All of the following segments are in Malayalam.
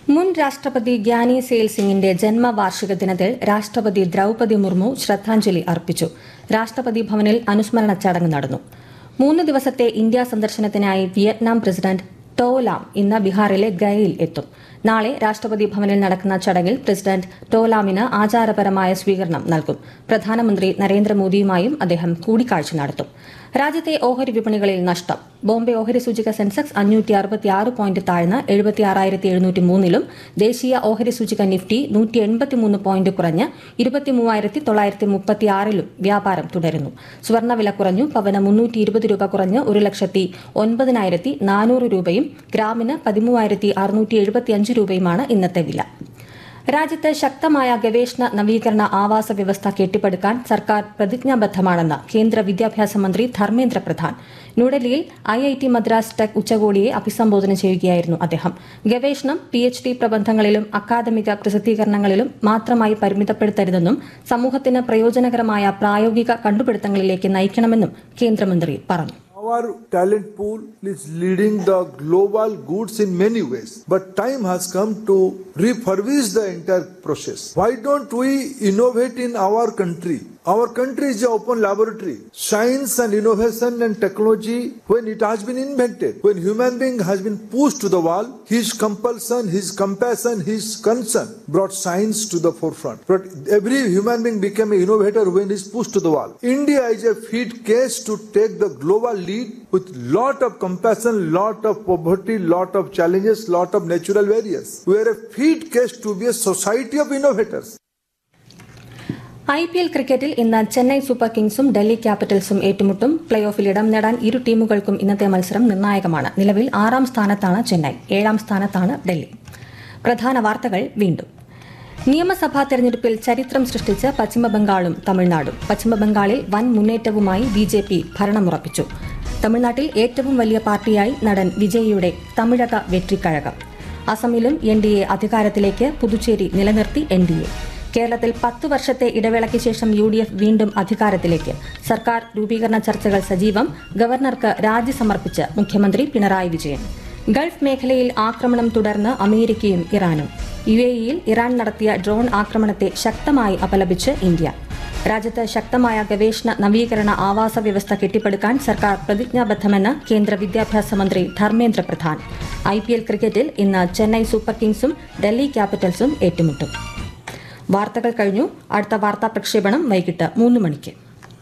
മുൻ രാഷ്ട്രപതി ഗ്യാനി സെയിൽ സിംഗിന്റെ ജന്മവാർഷിക ദിനത്തിൽ രാഷ്ട്രപതി ദ്രൌപതി മുർമു ശ്രദ്ധാഞ്ജലി അർപ്പിച്ചു രാഷ്ട്രപതി ഭവനിൽ അനുസ്മരണ ചടങ്ങ് നടന്നു മൂന്ന് ദിവസത്തെ ഇന്ത്യ സന്ദർശനത്തിനായി വിയറ്റ്നാം പ്രസിഡന്റ് ടോ ലാം ഇന്ന് ബീഹാറിലെ ഗയയിൽ എത്തും നാളെ രാഷ്ട്രപതി ഭവനിൽ നടക്കുന്ന ചടങ്ങിൽ പ്രസിഡന്റ് ടോ ലാമിന് ആചാരപരമായ സ്വീകരണം നൽകും പ്രധാനമന്ത്രി നരേന്ദ്രമോദിയുമായും അദ്ദേഹം കൂടിക്കാഴ്ച നടത്തും രാജ്യത്തെ ഓഹരി വിപണികളിൽ നഷ്ടം ബോംബെ ഓഹരി സൂചിക സെൻസെക്സ് അഞ്ഞൂറ്റി അറുപത്തിയാറ് പോയിന്റ് താഴ്ന്ന് എഴുപത്തിയാറായിരത്തി എഴുന്നൂറ്റി മൂന്നിലും ദേശീയ ഓഹരി സൂചിക നിഫ്റ്റി നൂറ്റി എൺപത്തിമൂന്ന് പോയിന്റ് കുറഞ്ഞ് ഇരുപത്തിമൂവായിരത്തി തൊള്ളായിരത്തി മുപ്പത്തിയാറിലും വ്യാപാരം തുടരുന്നു സ്വർണ്ണവില കുറഞ്ഞു പവന് മുന്നൂറ്റി ഇരുപത് രൂപ കുറഞ്ഞ് ഒരു ലക്ഷത്തി ഒൻപതിനായിരത്തി നാനൂറ് രൂപയും ഗ്രാമിന് പതിമൂവായിരത്തി അറുന്നൂറ്റി എഴുപത്തിയഞ്ച് രൂപയുമാണ് ഇന്നത്തെ വില രാജ്യത്ത് ശക്തമായ ഗവേഷണ നവീകരണ ആവാസ വ്യവസ്ഥ കെട്ടിപ്പടുക്കാൻ സർക്കാർ പ്രതിജ്ഞാബദ്ധമാണെന്ന് കേന്ദ്ര വിദ്യാഭ്യാസ മന്ത്രി ധർമ്മേന്ദ്ര പ്രധാൻ ന്യൂഡൽഹിയിൽ I I T Madras tech ഉച്ചകോടിയെ അഭിസംബോധന ചെയ്യുകയായിരുന്നു അദ്ദേഹം ഗവേഷണം പി എച്ച് ഡി പ്രബന്ധങ്ങളിലും അക്കാദമിക പ്രസിദ്ധീകരണങ്ങളിലും മാത്രമായി പരിമിതപ്പെടുത്തരുതെന്നും സമൂഹത്തിന് പ്രയോജനകരമായ പ്രായോഗിക കണ്ടുപിടുത്തങ്ങളിലേക്ക് നയിക്കണമെന്നും കേന്ദ്രമന്ത്രി പറഞ്ഞു Our talent pool is leading the global goods in many ways, but time has come to refurbish the entire process. Why don't we innovate in our country? Our country is an open laboratory. Science and innovation and technology, when it has been invented, when human being has been pushed to the wall, his compulsion, his compassion, his concern brought science to the forefront. But every human being became an innovator when he is pushed to the wall. India is a fit case to take the global lead with lot of compassion, lot of poverty, lot of challenges, lot of natural barriers. We are a fit case to be a society of innovators. I P L ക്രിക്കറ്റിൽ ഇന്ന് ചെന്നൈ സൂപ്പർ കിങ്സും ഡൽഹി ക്യാപിറ്റൽസും ഏറ്റുമുട്ടും പ്ലേ ഓഫിൽ ഇടം നേടാൻ ഇരു ടീമുകൾക്കും ഇന്നത്തെ മത്സരം നിർണായകമാണ് നിലവിൽ ആറാം സ്ഥാനത്താണ് ചെന്നൈ ഏഴാം സ്ഥാനത്താണ് ഡൽഹി പ്രധാന വാർത്തകൾ വീണ്ടും നിയമസഭാ തെരഞ്ഞെടുപ്പിൽ ചരിത്രം സൃഷ്ടിച്ച് പശ്ചിമബംഗാളും തമിഴ്നാടും പശ്ചിമബംഗാളിൽ വൻ മുന്നേറ്റവുമായി ബി ജെ പി ഭരണമുറപ്പിച്ചു തമിഴ്നാട്ടിൽ ഏറ്റവും വലിയ പാർട്ടിയായി നടൻ വിജയിയുടെ തമിഴക വെற்றிക്കഴകം അസമിലും എൻ ഡി എ അധികാരത്തിലേക്ക് പുതുച്ചേരി നിലനിർത്തി എൻ ഡി എ കേരളത്തിൽ പത്ത് വർഷത്തെ ഇടവേളയ്ക്ക് ശേഷം യു ഡി എഫ് വീണ്ടും അധികാരത്തിലേക്ക് സർക്കാർ രൂപീകരണ ചർച്ചകൾ സജീവം ഗവർണർക്ക് രാജി സമർപ്പിച്ച് മുഖ്യമന്ത്രി പിണറായി വിജയൻ ഗൾഫ് മേഖലയിൽ ആക്രമണം തുടർന്ന് അമേരിക്കയും ഇറാനും യു എ ഇയിൽ ഇറാൻ നടത്തിയ ഡ്രോൺ ആക്രമണത്തെ ശക്തമായി അപലപിച്ച് ഇന്ത്യ രാജ്യത്ത് ശക്തമായ ഗവേഷണ നവീകരണ ആവാസ വ്യവസ്ഥ കെട്ടിപ്പടുക്കാൻ സർക്കാർ പ്രതിജ്ഞാബദ്ധമെന്ന് കേന്ദ്ര വിദ്യാഭ്യാസ മന്ത്രി Dharmendra Pradhan I P L ക്രിക്കറ്റിൽ ഇന്ന് ചെന്നൈ സൂപ്പർ കിങ്സും ഡൽഹി ക്യാപിറ്റൽസും ഏറ്റുമുട്ടും വാർത്തകൾ കഴിഞ്ഞു അടുത്ത വാർത്താ പ്രക്ഷേപണം വൈകിട്ട് മൂന്ന് മണിക്ക്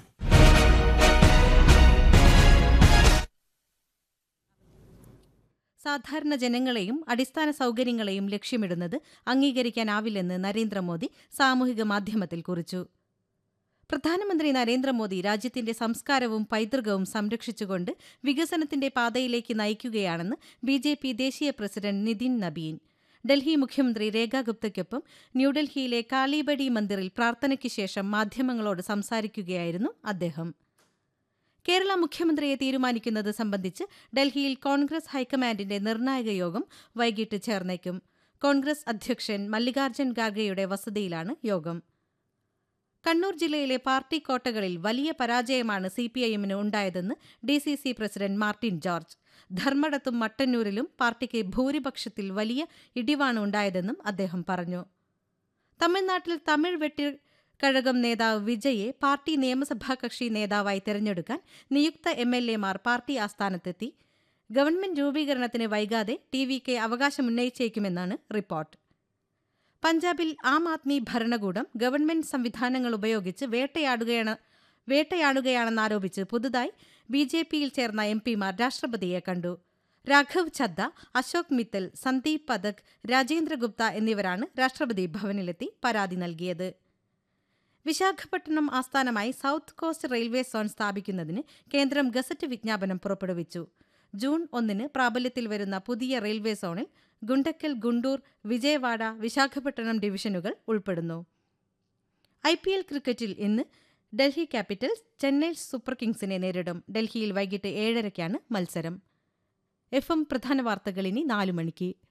സാധാരണ ജനങ്ങളെയും അടിസ്ഥാന സൗകര്യങ്ങളെയും ലക്ഷ്യമിടുന്നത് അംഗീകരിക്കാനാവില്ലെന്ന് നരേന്ദ്രമോദി സാമൂഹിക മാധ്യമത്തിൽ കുറിച്ചു പ്രധാനമന്ത്രി നരേന്ദ്രമോദി രാജ്യത്തിന്റെ സംസ്കാരവും പൈതൃകവും സംരക്ഷിച്ചുകൊണ്ട് വികസനത്തിന്റെ പാതയിലേക്ക് നയിക്കുകയാണെന്ന് ബി ജെ പി ദേശീയ പ്രസിഡന്റ് നിതിൻ നബീൻ ഡൽഹി മുഖ്യമന്ത്രി രേഖ ഗുപ്തയ്ക്കൊപ്പം ന്യൂഡൽഹിയിലെ കാളിബഡി മന്ദിറിൽ പ്രാർത്ഥനയ്ക്ക് ശേഷം മാധ്യമങ്ങളോട് സംസാരിക്കുകയായിരുന്നു അദ്ദേഹം കേരള മുഖ്യമന്ത്രിയെ തീരുമാനിക്കുന്നത് സംബന്ധിച്ച് ഡൽഹിയിൽ കോൺഗ്രസ് ഹൈക്കമാൻഡിന്റെ നിർണായക യോഗം വൈകിട്ട് ചേർന്നേക്കും കോൺഗ്രസ് അധ്യക്ഷൻ മല്ലികാർജ്ജൻ ഖാർഗെയുടെ വസതിയിലാണ് യോഗം കണ്ണൂർ ജില്ലയിലെ പാർട്ടി കോട്ടകളിൽ വലിയ പരാജയമാണ് സി പി ഐഎമ്മിന് ഉണ്ടായതെന്ന് D C C president Martin George ധർമ്മടത്തും മട്ടന്നൂരിലും പാർട്ടിക്ക് ഭൂരിപക്ഷത്തിൽ വലിയ ഇടിവാണ് ഉണ്ടായതെന്നും അദ്ദേഹം പറഞ്ഞു തമിഴ്നാട്ടിൽ തമിഴ് വെട്ടി കഴകം നേതാവ് വിജയെ പാർട്ടി നിയമസഭാ കക്ഷി നേതാവായി തെരഞ്ഞെടുക്കാൻ നിയുക്ത എം എൽ എമാർ പാർട്ടി ആസ്ഥാനത്തെത്തി ഗവൺമെന്റ് രൂപീകരണത്തിന് വൈകാതെ ടി വി കെ അവകാശമുന്നയിച്ചേക്കുമെന്നാണ് റിപ്പോർട്ട് പഞ്ചാബിൽ ആം ആദ്മി ഭരണകൂടം ഗവൺമെന്റ് സംവിധാനങ്ങൾ ഉപയോഗിച്ച് വേട്ടയാടുകയാണ് വേട്ടയാടുകയാണെന്നാരോപിച്ച് പുതുതായി ബി ജെ പിയിൽ ചേർന്ന എം പിമാർ രാഷ്ട്രപതിയെ കണ്ടു രാഘവ് ഛദ്ദ അശോക് മിത്തൽ സന്ദീപ് പഥക് രാജേന്ദ്ര ഗുപ്ത എന്നിവരാണ് രാഷ്ട്രപതി ഭവനിലെത്തി പരാതി നൽകിയത് വിശാഖപട്ടണം ആസ്ഥാനമായി സൗത്ത് കോസ്റ്റ് റെയിൽവേ സോൺ സ്ഥാപിക്കുന്നതിന് കേന്ദ്രം ഗസറ്റ് വിജ്ഞാപനം പുറപ്പെടുവിച്ചു ജൂൺ ഒന്നിന് പ്രാബല്യത്തിൽ വരുന്ന പുതിയ റെയിൽവേ സോണിൽ ഗുണ്ടക്കൽ ഗുണ്ടൂർ വിജയവാഡ വിശാഖപട്ടണം ഡിവിഷനുകൾ ഉൾപ്പെടുന്നു ഐ പി എൽ ക്രിക്കറ്റിൽ ഇന്ന് ഡൽഹി ക്യാപിറ്റൽസ് ചെന്നൈ സൂപ്പർ കിങ്സിനെ നേരിടും ഡൽഹിയിൽ വൈകിട്ട് ഏഴരയ്ക്കാണ് മത്സരം എഫ് എം പ്രധാന വാർത്തകൾ ഇനി നാലു മണിക്ക്